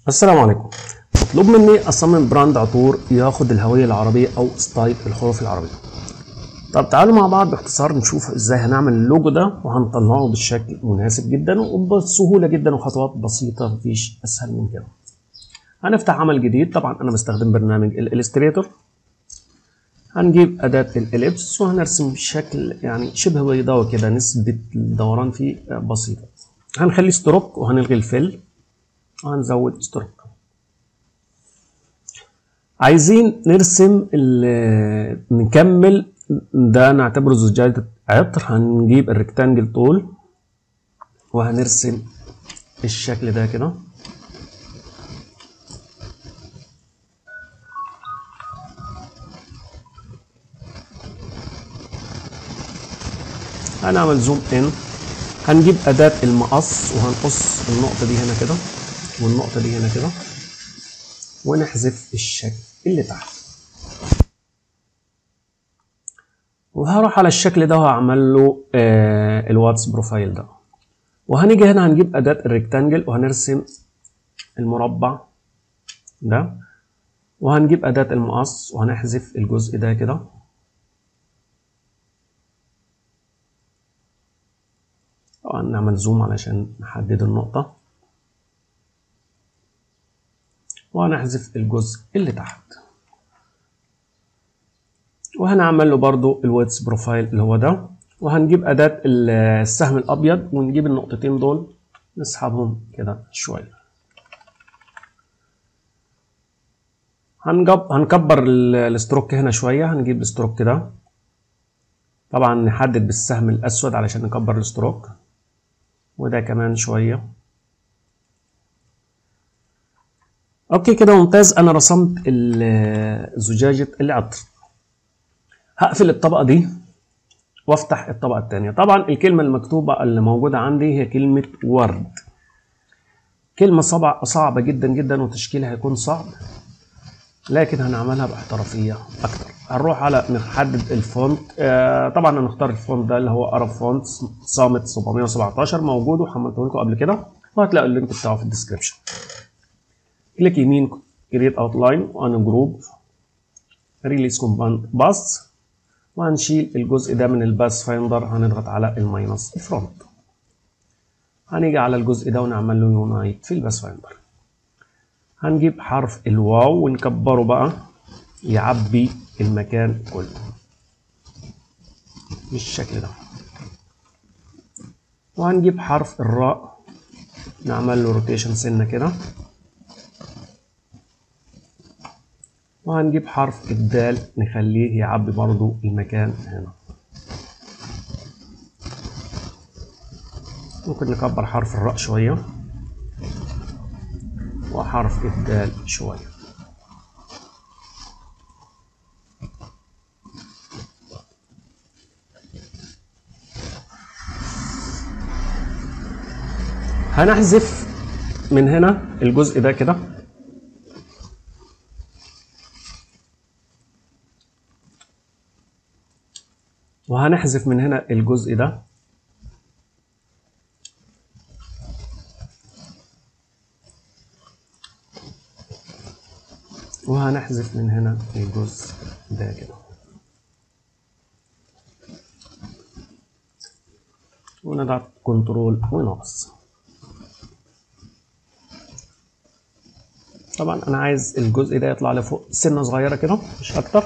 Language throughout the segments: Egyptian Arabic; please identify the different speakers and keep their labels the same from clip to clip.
Speaker 1: السلام عليكم مطلوب مني اصمم براند عطور ياخد الهويه العربيه او ستايل الحروف العربيه طب تعالوا مع بعض باختصار نشوف ازاي هنعمل اللوجو ده وهنطلعه بالشكل مناسب جدا وبسهوله جدا وخطوات بسيطه مفيش اسهل من كده هنفتح عمل جديد طبعا انا بستخدم برنامج الالستريتور هنجيب أداة الإليبس وهنرسم شكل يعني شبه بيضاوي كده نسبة الدوران فيه بسيطة هنخلي ستروك وهنلغي الفل وهنزود ستروك عايزين نرسم نكمل ده نعتبره زجاجة عطر هنجيب الريكتانجل طول وهنرسم الشكل ده كده هنعمل زوم ان هنجيب أداة المقص وهنقص النقطة دي هنا كده والنقطة دي هنا كده ونحذف الشكل اللي تحت وهروح على الشكل ده وهعمل له آه الواتس بروفايل ده وهنيجي هنا هنجيب أداة الريكتانجل وهنرسم المربع ده وهنجيب أداة المقص وهنحذف الجزء ده كده طبعا نعمل زوم علشان نحدد النقطة وهنحذف الجزء اللي تحت وهنعمل له برضو الويتس بروفايل اللي هو ده وهنجيب أداة السهم الأبيض ونجيب النقطتين دول نسحبهم كده شوية هنجب هنكبر الستروك هنا شوية هنجيب الستروك ده طبعا نحدد بالسهم الأسود علشان نكبر الستروك وده كمان شوية اوكي كده ممتاز انا رسمت زجاجة العطر هقفل الطبقة دي وافتح الطبقة التانية طبعا الكلمة المكتوبة اللي موجودة عندي هي كلمة ورد كلمة صعبة صعبة جدا جدا وتشكيلها هيكون صعب لكن هنعملها باحترافية أكتر هنروح على نحدد الفونت آه طبعا هنختار الفونت ده اللي هو أرب فونت صامت 717 موجود وحملته لكم قبل كده وهتلاقوا اللينك بتاعه في الديسكربشن كليك يمين كريت اوتلاين وان جروب ريليس كومباند باس وهنشيل الجزء ده من الباس فايندر هنضغط على الماينس الفرونت هنيجي على الجزء ده ونعمل له يونايت في الباس فايندر هنجيب حرف الواو ونكبره بقى يعبي المكان كله بالشكل ده وهنجيب حرف الراء نعمل له روتيشن سنة كده وهنجيب حرف الدال نخليه يعبي برضو المكان هنا ممكن نكبر حرف الراء شوية وحرف الدال شوية هنحذف من هنا الجزء ده كده وهنحذف من هنا الجزء ده وهنحذف من هنا الجزء ده كده ونضغط كنترول وناقص طبعا انا عايز الجزء ده يطلع لفوق سنه صغيره كده مش اكتر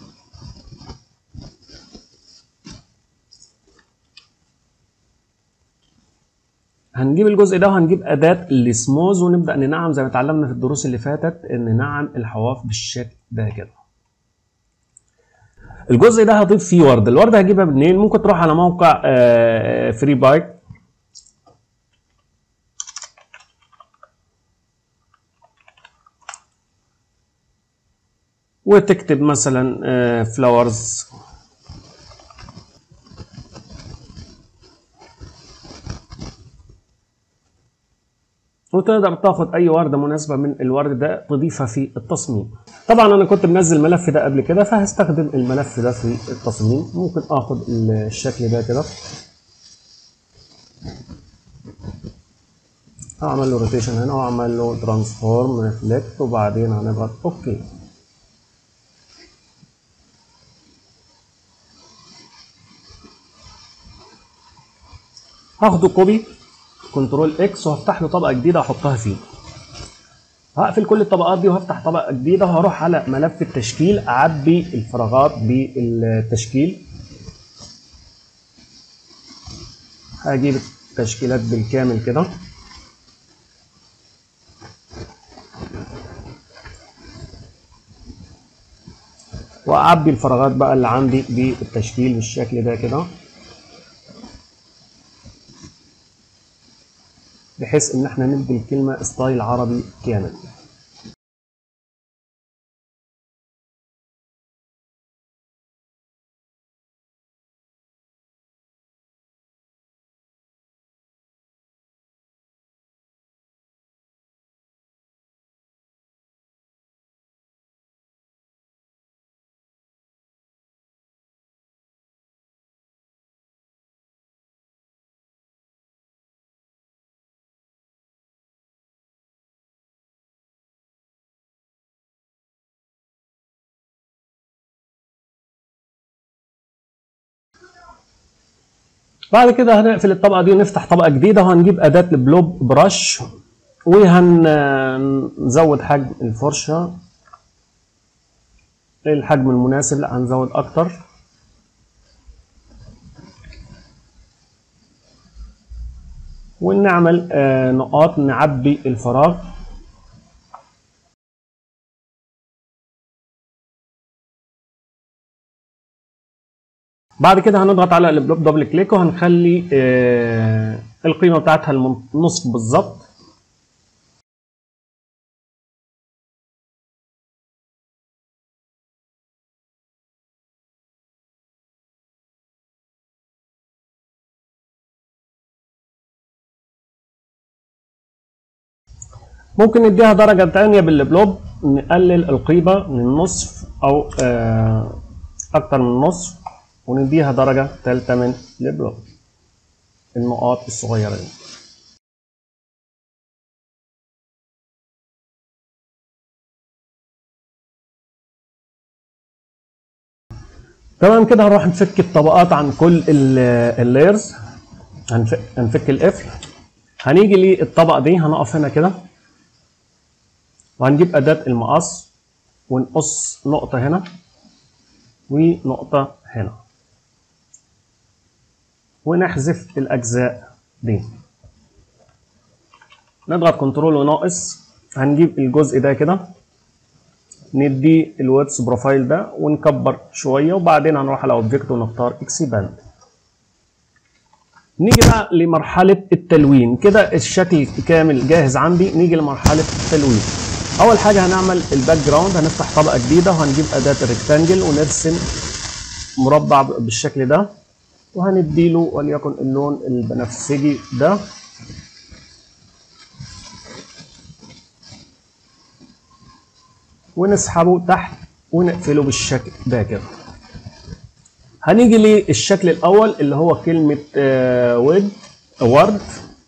Speaker 1: هنجيب الجزء ده وهنجيب أداة السموز ونبدأ ننعم زي ما اتعلمنا في الدروس اللي فاتت إن ننعم الحواف بالشكل ده كده. الجزء ده هضيف فيه ورد، الورد هجيبها منين؟ ممكن تروح على موقع فري بايك وتكتب مثلا فلاورز وتقدر تاخد اي ورده مناسبه من الورد ده تضيفها في التصميم طبعا انا كنت منزل الملف ده قبل كده فهستخدم الملف ده في التصميم ممكن اخد الشكل ده كده هعمل له روتيشن هنا واعمل له ترانسفورم ريفلكت وبعدين هنضغط اوكي هاخده كوبي كنترول اكس وهفتح له طبقه جديده احطها فيه هقفل كل الطبقات دي وهفتح طبقه جديده وهروح على ملف التشكيل اعبي الفراغات بالتشكيل هجيب التشكيلات بالكامل كده واعبي الفراغات بقى اللي عندي بالتشكيل بالشكل ده كده بحيث ان احنا ندي الكلمه ستايل عربي كامل بعد كده هنقفل الطبقه دي ونفتح طبقه جديده وهنجيب اداه البلوب براش وهنزود حجم الفرشه الحجم المناسب لا هنزود اكتر ونعمل آه، نقاط نعبي الفراغ بعد كده هنضغط على البلوك دبل كليك وهنخلي آه، القيمه بتاعتها النصف بالظبط ممكن نديها درجة تانية بالبلوب نقلل القيمة من النصف أو آه، أكتر من النصف ونديها درجة تالتة من البلوب النقاط الصغيرة دي تمام كده هنروح نفك الطبقات عن كل اللايرز هنفك, هنفك القفل هنيجي للطبقة دي هنقف هنا كده وهنجيب أداة المقص ونقص نقطة هنا ونقطة هنا ونحذف الأجزاء دي نضغط كنترول وناقص هنجيب الجزء ده كده ندي الويدث بروفايل ده ونكبر شوية وبعدين هنروح على اوبجكت ونختار اكسباند نيجي بقى لمرحلة التلوين كده الشكل كامل جاهز عندي نيجي لمرحلة التلوين أول حاجة هنعمل الباك جراوند هنفتح طبقة جديدة وهنجيب أداة الريكتانجل ونرسم مربع بالشكل ده وهنديله وليكن اللون البنفسجي ده ونسحبه تحت ونقفله بالشكل ده كده هنيجي للشكل الاول اللي هو كلمه ويد ورد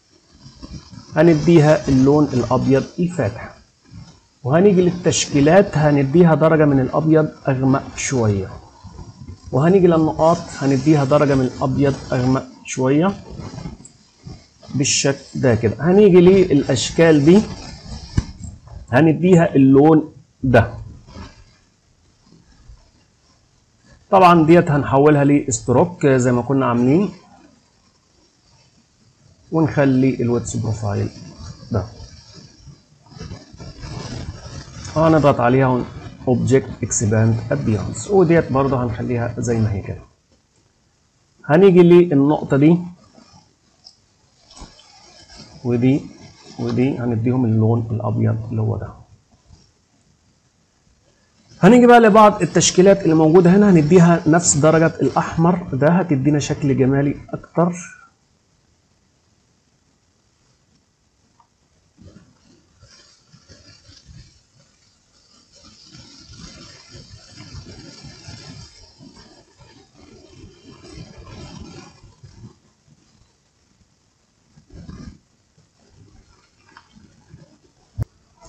Speaker 1: هنديها اللون الابيض الفاتح وهنيجي للتشكيلات هنديها درجه من الابيض اغمق شويه وهنيجي للنقاط هنديها درجه من الابيض اغمق شويه بالشكل ده كده هنيجي للاشكال دي هنديها اللون ده طبعا ديت هنحولها لستروك زي ما كنا عاملين ونخلي الويتس بروفايل ده هنضغط عليها اوبجكت اكسباند ابيانس وديت برضه هنخليها زي ما هي كده هنيجي للنقطه دي ودي ودي هنديهم اللون الابيض اللي هو ده هنيجي بقى لبعض التشكيلات اللي موجودة هنا هنديها نفس درجة الأحمر ده هتدينا شكل جمالي أكتر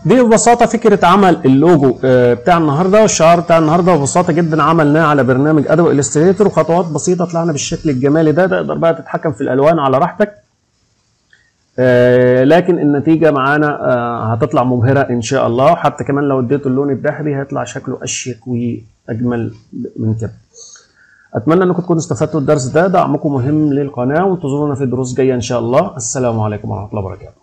Speaker 1: دي ببساطه فكره عمل اللوجو آه، بتاع النهارده والشعار بتاع النهارده ببساطه جدا عملناه على برنامج ادوبي الستريتور وخطوات بسيطه طلعنا بالشكل الجمالي ده تقدر بقى تتحكم في الالوان على راحتك آه، لكن النتيجه معانا آه، هتطلع مبهره ان شاء الله حتى كمان لو اديته اللون الذهبي هيطلع شكله اشيك واجمل من كده اتمنى انكم تكونوا استفدتوا الدرس ده دعمكم مهم للقناه وانتظرونا في دروس جايه ان شاء الله السلام عليكم ورحمه الله وبركاته